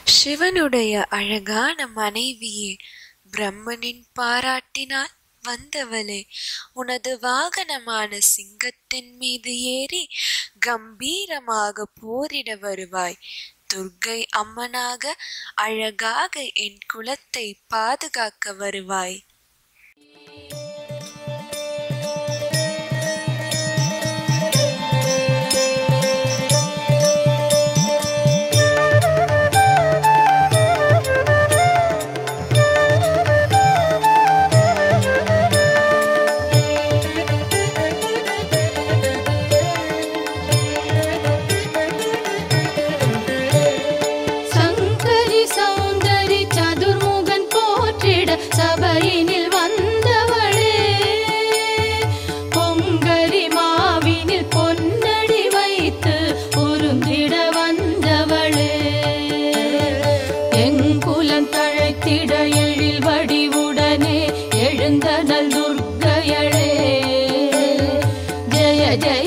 சிவனுடைய அழகான மனைவியே பிரம்மனின் பாராட்டினால் வந்தவளே உனது வாகனமான சிங்கத்தின் மீது ஏறி கம்பீரமாக போரிட வருவாய் துர்க்கை அம்மனாக அழகாக என் குலத்தை பாதுகாக்க வருவாய் சங்கரி சௌந்தரி சதுர்முகன் போற்றிட சபையினில் வந்தவளே பொங்கரி மாவினில் பொன்னடி வைத்து உருந்திட வந்தவளே எங்குலம் தழைத்திட எழில் வடிவுடனே எழுந்தனல் துர்க்கையளே ஜெய ஜெய